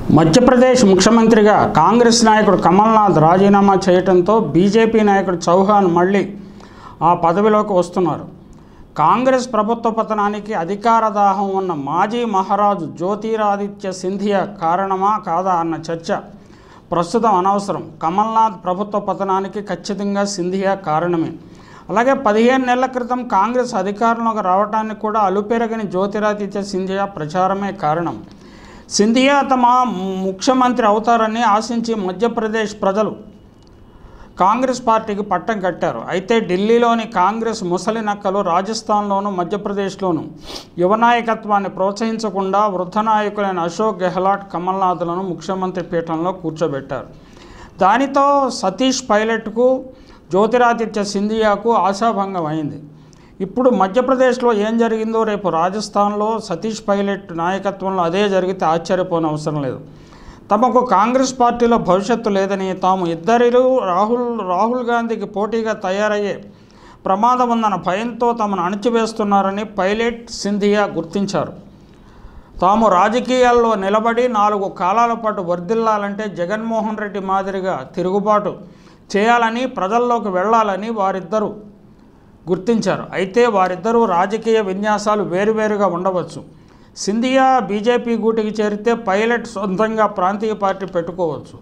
మధ్యప్రదేశ్ ముఖ్యమంత్రిగా కాంగ్రెస్ నాయకుడు కమల్నాథ్ రాజీనామా చేయడంతో బీజేపీ నాయకుడు చౌహాన్ మళ్ళీ ఆ పదవిలోకి వస్తున్నారు కాంగ్రెస్ ప్రభుత్వ పతనానికి అధికార దాహం ఉన్న మాజీ మహారాజు జ్యోతిరాదిత్య సింధియా కారణమా కాదా అన్న చర్చ ప్రస్తుతం అనవసరం కమల్నాథ్ ప్రభుత్వ పతనానికి ఖచ్చితంగా సింధియా కారణమే అలాగే పదిహేను నెలల క్రితం కాంగ్రెస్ అధికారంలోకి రావడానికి కూడా అలుపెరగని జ్యోతిరాదిత్య సింధియా ప్రచారమే కారణం సింధియా తమ ముఖ్యమంత్రి అవుతారని ఆశించి మధ్యప్రదేశ్ ప్రజలు కాంగ్రెస్ పార్టీకి పట్టం కట్టారు అయితే ఢిల్లీలోని కాంగ్రెస్ ముసలి నక్కలు రాజస్థాన్లోను మధ్యప్రదేశ్లోను యువ నాయకత్వాన్ని ప్రోత్సహించకుండా వృద్ధ నాయకులైన అశోక్ గెహ్లాట్ కమల్నాథ్లను ముఖ్యమంత్రి పీఠంలో కూర్చోబెట్టారు దానితో సతీష్ పైలట్కు జ్యోతిరాదిత్య సింధియాకు ఆశాభంగం అయింది ఇప్పుడు మధ్యప్రదేశ్లో ఏం జరిగిందో రేపు రాజస్థాన్లో సతీష్ పైలట్ నాయకత్వంలో అదే జరిగితే ఆశ్చర్యపోని అవసరం లేదు తమకు కాంగ్రెస్ పార్టీలో భవిష్యత్తు లేదని తాము ఇద్దరిలో రాహుల్ రాహుల్ గాంధీకి పోటీగా తయారయ్యే ప్రమాదం ఉందన్న భయంతో తమను అణచివేస్తున్నారని పైలట్ సింధియా గుర్తించారు తాము రాజకీయాల్లో నిలబడి నాలుగు కాలాల పాటు వర్ధిల్లాలంటే జగన్మోహన్ రెడ్డి మాదిరిగా తిరుగుబాటు చేయాలని ప్రజల్లోకి వెళ్ళాలని వారిద్దరూ గుర్తించారు అయితే వారిద్దరూ రాజకీయ విన్యాసాలు వేరువేరుగా ఉండవచ్చు సింధియా బీజేపీ గూటికి చేరితే పైలట్ సొంతంగా ప్రాంతీయ పార్టీ పెట్టుకోవచ్చు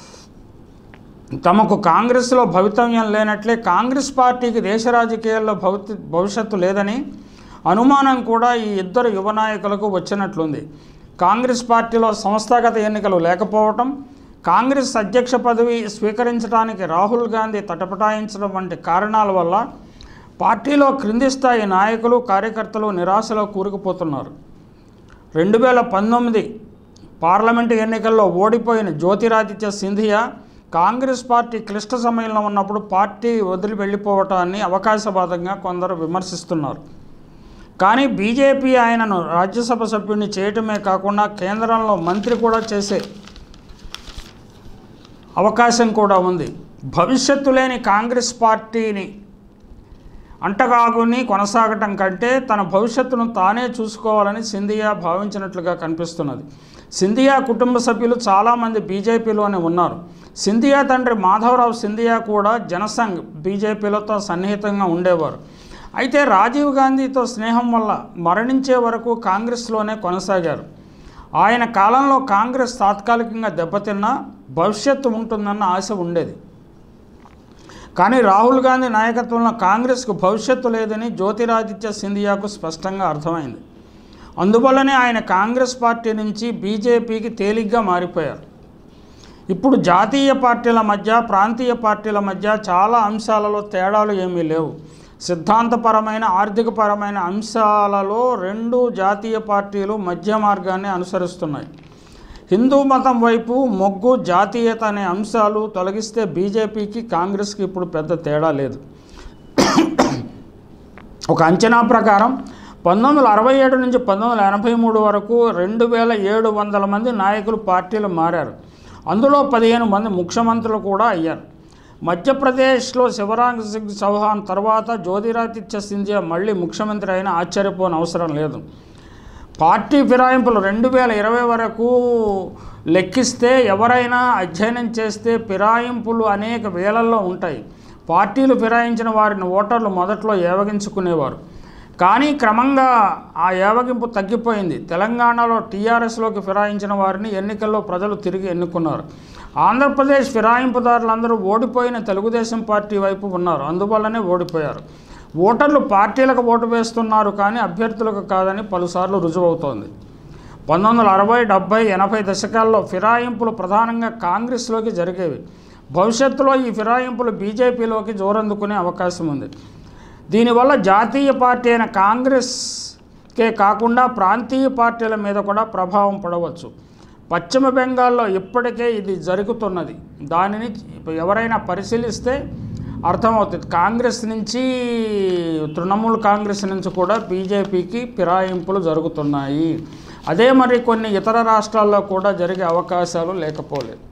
తమకు కాంగ్రెస్లో భవితవ్యం లేనట్లే కాంగ్రెస్ పార్టీకి దేశ రాజకీయాల్లో భవిత భవిష్యత్తు లేదని అనుమానం కూడా ఈ ఇద్దరు యువ నాయకులకు వచ్చినట్లుంది కాంగ్రెస్ పార్టీలో సంస్థాగత ఎన్నికలు లేకపోవటం కాంగ్రెస్ అధ్యక్ష పదవి స్వీకరించడానికి రాహుల్ గాంధీ తటపటాయించడం వంటి కారణాల వల్ల పార్టీలో క్రింది స్థాయి నాయకులు కార్యకర్తలు నిరాశలో కూరుకుపోతున్నారు రెండు వేల పంతొమ్మిది పార్లమెంటు ఎన్నికల్లో ఓడిపోయిన జ్యోతిరాదిత్య సింధియా కాంగ్రెస్ పార్టీ క్లిష్ట సమయంలో ఉన్నప్పుడు పార్టీ వదిలి వెళ్ళిపోవటాన్ని అవకాశవాదంగా కొందరు విమర్శిస్తున్నారు కానీ బీజేపీ ఆయనను రాజ్యసభ సభ్యుడిని చేయటమే కాకుండా కేంద్రంలో మంత్రి కూడా చేసే అవకాశం కూడా ఉంది భవిష్యత్తు లేని కాంగ్రెస్ పార్టీని అంటగాగుని కొనసాగటం కంటే తన భవిష్యత్తును తానే చూసుకోవాలని సింధియా భావించినట్లుగా కనిపిస్తున్నది సింధియా కుటుంబ సభ్యులు చాలామంది బీజేపీలోనే ఉన్నారు సింధియా తండ్రి మాధవరావు సింధియా కూడా జనసంఘ్ బీజేపీలతో సన్నిహితంగా ఉండేవారు అయితే రాజీవ్ గాంధీతో స్నేహం వల్ల మరణించే వరకు కాంగ్రెస్లోనే కొనసాగారు ఆయన కాలంలో కాంగ్రెస్ తాత్కాలికంగా దెబ్బతిన్నా భవిష్యత్తు ఉంటుందన్న ఆశ ఉండేది కానీ రాహుల్ గాంధీ నాయకత్వంలో కాంగ్రెస్కు భవిష్యత్తు లేదని జ్యోతిరాదిత్య సింధియాకు స్పష్టంగా అర్థమైంది అందువల్లనే ఆయన కాంగ్రెస్ పార్టీ నుంచి బీజేపీకి తేలిగ్గా మారిపోయారు ఇప్పుడు జాతీయ పార్టీల మధ్య ప్రాంతీయ పార్టీల మధ్య చాలా అంశాలలో తేడాలు ఏమీ లేవు సిద్ధాంతపరమైన ఆర్థికపరమైన అంశాలలో రెండు జాతీయ పార్టీలు మధ్య మార్గాన్ని అనుసరిస్తున్నాయి హిందూ మతం వైపు మొగ్గు జాతీయత అనే అంశాలు తొలగిస్తే బీజేపీకి కాంగ్రెస్కి ఇప్పుడు పెద్ద తేడా లేదు ఒక అంచనా ప్రకారం పంతొమ్మిది వందల అరవై ఏడు నుంచి పంతొమ్మిది వందల ఎనభై మూడు వరకు రెండు వేల ఏడు వందల మంది నాయకులు పార్టీలు మారారు అందులో పదిహేను మంది ముఖ్యమంత్రులు కూడా అయ్యారు మధ్యప్రదేశ్లో శివరాజ్ సింగ్ చౌహాన్ తర్వాత జ్యోతిరాదిత్య సింధియా మళ్ళీ ముఖ్యమంత్రి అయినా ఆశ్చర్యపోని అవసరం లేదు పార్టీ ఫిరాయింపులు రెండు వేల ఇరవై వరకు లెక్కిస్తే ఎవరైనా అధ్యయనం చేస్తే ఫిరాయింపులు అనేక వేలల్లో ఉంటాయి పార్టీలు ఫిరాయించిన వారిని ఓటర్లు మొదట్లో ఏవగించుకునేవారు కానీ క్రమంగా ఆ ఏవగింపు తగ్గిపోయింది తెలంగాణలో టీఆర్ఎస్లోకి ఫిరాయించిన వారిని ఎన్నికల్లో ప్రజలు తిరిగి ఎన్నుకున్నారు ఆంధ్రప్రదేశ్ ఫిరాయింపుదారులందరూ ఓడిపోయిన తెలుగుదేశం పార్టీ వైపు ఉన్నారు అందువల్లనే ఓడిపోయారు ఓటర్లు పార్టీలకు ఓటు వేస్తున్నారు కానీ అభ్యర్థులకు కాదని పలుసార్లు రుజువవుతోంది పంతొమ్మిది వందల అరవై డెబ్బై ఎనభై దశకాల్లో ఫిరాయింపులు ప్రధానంగా కాంగ్రెస్లోకి జరిగేవి భవిష్యత్తులో ఈ ఫిరాయింపులు బీజేపీలోకి జోరందుకునే అవకాశం ఉంది దీనివల్ల జాతీయ పార్టీ అయిన కాంగ్రెస్కే కాకుండా ప్రాంతీయ పార్టీల మీద కూడా ప్రభావం పడవచ్చు పశ్చిమ బెంగాల్లో ఇప్పటికే ఇది జరుగుతున్నది దానిని ఎవరైనా పరిశీలిస్తే అర్థమవుతుంది కాంగ్రెస్ నుంచి తృణమూల్ కాంగ్రెస్ నుంచి కూడా బీజేపీకి ఫిరాయింపులు జరుగుతున్నాయి అదే మరి కొన్ని ఇతర రాష్ట్రాల్లో కూడా జరిగే అవకాశాలు లేకపోలేదు